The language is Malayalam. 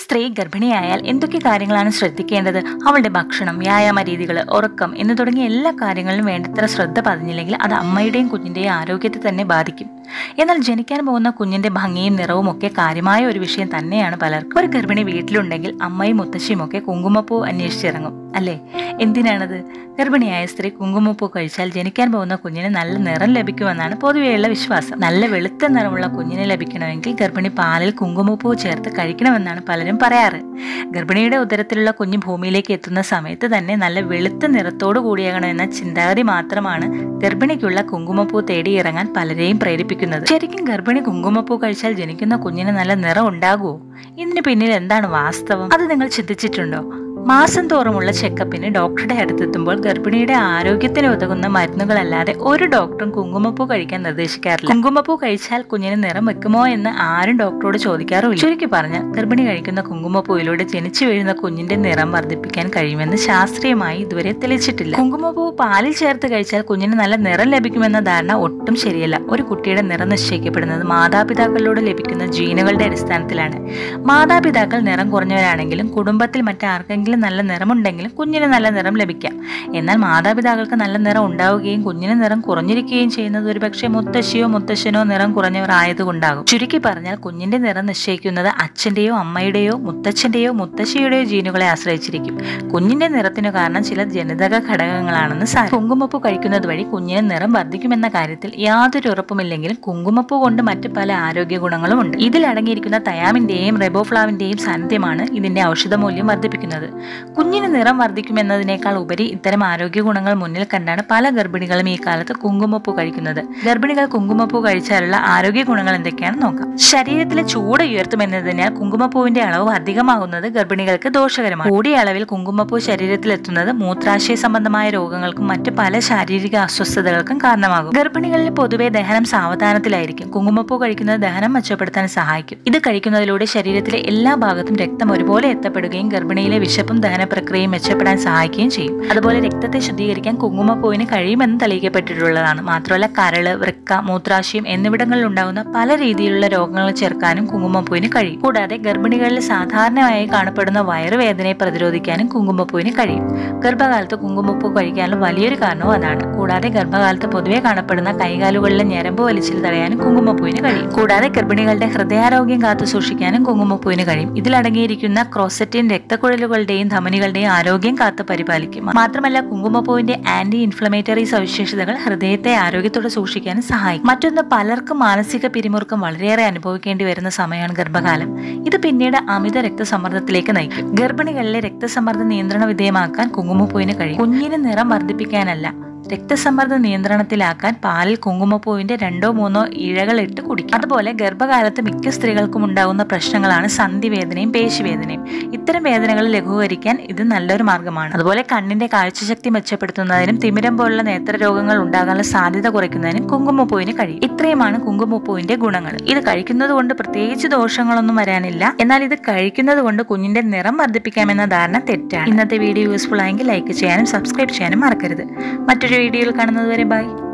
സ്ത്രീ ഗർഭിണിയായാൽ എന്തൊക്കെ കാര്യങ്ങളാണ് ശ്രദ്ധിക്കേണ്ടത് അവളുടെ ഭക്ഷണം വ്യായാമ രീതികൾ ഉറക്കം എന്ന് തുടങ്ങിയ എല്ലാ കാര്യങ്ങളിലും വേണ്ടത്ര ശ്രദ്ധ പതിഞ്ഞില്ലെങ്കിൽ അത് അമ്മയുടെയും കുഞ്ഞിന്റെയും ആരോഗ്യത്തെ തന്നെ ബാധിക്കും എന്നാൽ ജനിക്കാൻ പോകുന്ന കുഞ്ഞിന്റെ ഭംഗിയും നിറവും ഒക്കെ കാര്യമായ ഒരു വിഷയം തന്നെയാണ് പലർക്കും ഒരു ഗർഭിണി വീട്ടിലുണ്ടെങ്കിൽ അമ്മയും മുത്തശ്ശിയും ഒക്കെ കുങ്കുമപ്പൂ അന്വേഷിച്ചിറങ്ങും അല്ലേ എന്തിനാണത് ഗർഭിണിയായ സ്ത്രീ കുങ്കുമപ്പൂ കഴിച്ചാൽ ജനിക്കാൻ പോകുന്ന കുഞ്ഞിന് നല്ല നിറം ലഭിക്കുമെന്നാണ് പൊതുവെയുള്ള വിശ്വാസം നല്ല വെളുത്ത നിറമുള്ള കുഞ്ഞിനെ ലഭിക്കണമെങ്കിൽ ഗർഭിണി പാലിൽ കുങ്കുമപ്പൂ ചേർത്ത് കഴിക്കണമെന്നാണ് പലരും പറയാറ് ഗർഭിണിയുടെ ഉദരത്തിലുള്ള കുഞ്ഞ് ഭൂമിയിലേക്ക് എത്തുന്ന സമയത്ത് തന്നെ നല്ല വെളുത്ത നിറത്തോടു കൂടിയാകണമെന്ന ചിന്താഗതി മാത്രമാണ് ഗർഭിണിക്കുള്ള കുങ്കുമപ്പൂ തേടി ഇറങ്ങാൻ പലരെയും പ്രേരിപ്പിക്കുന്നത് ശരിക്കും ഗർഭിണി കുങ്കുമപ്പൂ കഴിച്ചാൽ ജനിക്കുന്ന കുഞ്ഞിന് നല്ല നിറം ഉണ്ടാകുമോ ഇതിന് പിന്നിൽ എന്താണ് വാസ്തവം അത് നിങ്ങൾ ചിന്തിച്ചിട്ടുണ്ടോ മാസം തോറുമുള്ള ചെക്കപ്പിന് ഡോക്ടറുടെ അടുത്തെത്തുമ്പോൾ ഗർഭിണിയുടെ ആരോഗ്യത്തിന് ഉതകുന്ന മരുന്നുകളല്ലാതെ ഒരു ഡോക്ടറും കുങ്കുമപ്പൂ കഴിക്കാൻ നിർദ്ദേശിക്കാറില്ല കുങ്കുമപ്പൂ കഴിച്ചാൽ കുഞ്ഞിന് നിറം വെക്കുമോ എന്ന് ആരും ഡോക്ടറോട് ചോദിക്കാറുമില്ല ചുരുക്കി പറഞ്ഞാൽ ഗർഭിണി കഴിക്കുന്ന കുങ്കുമപ്പൂയിലൂടെ ജനിച്ചു വീഴുന്ന കുഞ്ഞിന്റെ നിറം വർദ്ധിപ്പിക്കാൻ കഴിയുമെന്ന് ശാസ്ത്രീയമായി ഇതുവരെ തെളിയിച്ചിട്ടില്ല കുങ്കുമപ്പൂ പാലിൽ ചേർത്ത് കഴിച്ചാൽ കുഞ്ഞിന് നല്ല നിറം ലഭിക്കുമെന്ന ധാരണ ഒട്ടും ശരിയല്ല ഒരു കുട്ടിയുടെ നിറം നിശ്ചയിക്കപ്പെടുന്നത് മാതാപിതാക്കളിലൂടെ ലഭിക്കുന്ന ജീനുകളുടെ അടിസ്ഥാനത്തിലാണ് മാതാപിതാക്കൾ നിറം കുറഞ്ഞവരാണെങ്കിലും കുടുംബത്തിൽ മറ്റാർക്കെങ്കിലും നല്ല നിറമുണ്ടെങ്കിലും കുഞ്ഞിന് നല്ല നിറം ലഭിക്കാം എന്നാൽ മാതാപിതാക്കൾക്ക് നല്ല നിറം ഉണ്ടാവുകയും കുഞ്ഞിന് നിറം കുറഞ്ഞിരിക്കുകയും ചെയ്യുന്നത് ഒരുപക്ഷെ മുത്തശ്ശിയോ മുത്തശ്ശനോ നിറം കുറഞ്ഞവർ ആയതുകൊണ്ടാകും ചുരുക്കി പറഞ്ഞാൽ കുഞ്ഞിന്റെ നിറം നിശ്ചയിക്കുന്നത് അച്ഛന്റെയോ അമ്മയുടെയോ മുത്തച്ഛന്റെയോ മുത്തശ്ശിയുടെയോ ജീനുകളെ ആശ്രയിച്ചിരിക്കും കുഞ്ഞിന്റെ നിറത്തിനു കാരണം ചില ജനിതക ഘടകങ്ങളാണെന്ന് സാരം കുങ്കുമപ്പൂ കഴിക്കുന്നത് വഴി കുഞ്ഞിന് നിറം വർദ്ധിക്കുമെന്ന കാര്യത്തിൽ യാതൊരു ഉറപ്പുമില്ലെങ്കിലും കുങ്കുമപ്പൂ കൊണ്ട് മറ്റ് പല ആരോഗ്യ ഗുണങ്ങളും ഉണ്ട് ഇതിൽ അടങ്ങിയിരിക്കുന്ന തയാമിന്റെയും റെബോഫ്ലാവിന്റെയും സാന്നിധ്യമാണ് ഇതിന്റെ ഔഷധ മൂല്യം വർദ്ധിപ്പിക്കുന്നത് കുഞ്ഞിന് നിറം വർദ്ധിക്കുമെന്നതിനേക്കാൾ ഉപരി ഇത്തരം ആരോഗ്യ ഗുണങ്ങൾ മുന്നിൽ കണ്ടാണ് പല ഗർഭിണികളും ഈ കാലത്ത് കുങ്കുമപ്പൂ കഴിക്കുന്നത് ഗർഭിണികൾ കുങ്കുമപ്പൂ കഴിച്ചാലുള്ള ആരോഗ്യ ഗുണങ്ങൾ എന്തൊക്കെയാണെന്ന് നോക്കാം ശരീരത്തിലെ ചൂട് ഉയർത്തുമെന്നതിനാൽ കുങ്കുമപ്പൂവിന്റെ അളവ് അധികമാകുന്നത് ഗർഭിണികൾക്ക് ദോഷകരമാണ് കൂടിയ അളവിൽ കുങ്കുമപ്പൂ ശരീരത്തിൽ എത്തുന്നത് മൂത്രാശയ സംബന്ധമായ രോഗങ്ങൾക്കും മറ്റ് പല ശാരീരിക അസ്വസ്ഥതകൾക്കും കാരണമാകും ഗർഭിണികളിൽ പൊതുവെ ദഹനം സാവധാനത്തിലായിരിക്കും കുങ്കുമപ്പൂ കഴിക്കുന്നത് ദഹനം മെച്ചപ്പെടുത്താൻ സഹായിക്കും ഇത് കഴിക്കുന്നതിലൂടെ ശരീരത്തിലെ എല്ലാ ഭാഗത്തും രക്തം ഒരുപോലെ എത്തപ്പെടുകയും ഗർഭിണിയിലെ വിശപ്പും ദഹന പ്രക്രിയയും മെച്ചപ്പെടാൻ സഹായിക്കുകയും ചെയ്യും അതുപോലെ രക്തത്തെ ശുദ്ധീകരിക്കാൻ കുങ്കുമപ്പൂവിന് കഴിയുമെന്ന് തെളിയിക്കപ്പെട്ടിട്ടുള്ളതാണ് മാത്രമല്ല കരള് വൃക്ക മൂത്രാശയം എന്നിവിടങ്ങളിൽ ഉണ്ടാകുന്ന പല രീതിയിലുള്ള രോഗങ്ങൾ ചെറുക്കാനും കുങ്കുമപ്പൂവിന് കഴിയും കൂടാതെ ഗർഭിണികളിൽ സാധാരണയായി കാണപ്പെടുന്ന വയറുവേദനയെ പ്രതിരോധിക്കാനും കുങ്കുമപ്പൂവിന് കഴിയും ഗർഭകാലത്ത് കുങ്കുമപ്പൂ കഴിക്കാനുള്ള വലിയൊരു കാരണവും അതാണ് കൂടാതെ ഗർഭകാലത്ത് പൊതുവെ കാണപ്പെടുന്ന കൈകാലുകളിലെ ഞരമ്പ് വലിച്ചിൽ തടയാനും കുങ്കുമപ്പൂവിന് കഴിയും കൂടാതെ ഗർഭിണികളുടെ ഹൃദയാരോഗ്യം കാത്തു സൂക്ഷിക്കാനും കുങ്കുമപ്പൂവിന് കഴിയും ഇതിലടങ്ങിയിരിക്കുന്ന ക്രോസറ്റിൻ രക്തക്കുഴലുകളുടെയും ധമനികളുടെയും ആരോഗ്യം കാത്തു പരിപാലിക്കും മാത്രമല്ല കുങ്കുമപ്പൂവിന്റെ ആന്റി ഇൻഫ്ലമേറ്ററി സവിശേഷതകൾ ഹൃദയത്തെ ആരോഗ്യത്തോടെ സൂക്ഷിക്കാനും സഹായിക്കും മറ്റൊന്ന് പലർക്കും മാനസിക പിരിമുറുക്കം വളരെയേറെ അനുഭവിക്കേണ്ടി വരുന്ന സമയമാണ് ഗർഭകാലം ഇത് പിന്നീട് അമിത രക്തസമ്മർദ്ദത്തിലേക്ക് നയിക്കും ഗർഭിണികളിലെ രക്തസമ്മർദ്ദം നിയന്ത്രണ വിധേയമാക്കാൻ കുങ്കുമപ്പൂവിന് കഴിയും കുഞ്ഞിന് നിറം വർദ്ധിപ്പിക്കാനല്ല രക്തസമ്മർദ്ദ നിയന്ത്രണത്തിലാക്കാൻ പാലിൽ കുങ്കുമപ്പൂവിന്റെ രണ്ടോ മൂന്നോ ഇഴകൾ ഇട്ട് കുടിക്കും അതുപോലെ ഗർഭകാലത്ത് മിക്ക സ്ത്രീകൾക്കും ഉണ്ടാകുന്ന പ്രശ്നങ്ങളാണ് സന്ധിവേദനയും പേശിവേദനയും ഇത്തരം വേദനകൾ ലഘൂകരിക്കാൻ ഇത് നല്ലൊരു മാർഗമാണ് അതുപോലെ കണ്ണിന്റെ കാഴ്ചശക്തി മെച്ചപ്പെടുത്തുന്നതിനും തിമിരം പോലുള്ള നേത്ര രോഗങ്ങൾ ഉണ്ടാകാനുള്ള സാധ്യത കുറയ്ക്കുന്നതിനും കുങ്കുമപ്പൂവിന് കഴിയും ഇത്രയുമാണ് കുങ്കുമപ്പൂവിന്റെ ഗുണങ്ങൾ ഇത് കഴിക്കുന്നത് കൊണ്ട് പ്രത്യേകിച്ച് ദോഷങ്ങളൊന്നും വരാനില്ല എന്നാൽ ഇത് കഴിക്കുന്നത് കൊണ്ട് കുഞ്ഞിന്റെ നിറം വർദ്ധിപ്പിക്കാമെന്ന ധാരണ തെറ്റാണ് ഇന്നത്തെ വീഡിയോ യൂസ്ഫുൾ ആയെങ്കിൽ ലൈക്ക് ചെയ്യാനും സബ്സ്ക്രൈബ് ചെയ്യാനും മറക്കരുത് മറ്റൊരു വീഡിയോയിൽ കാണുന്നത് വരെ ബൈ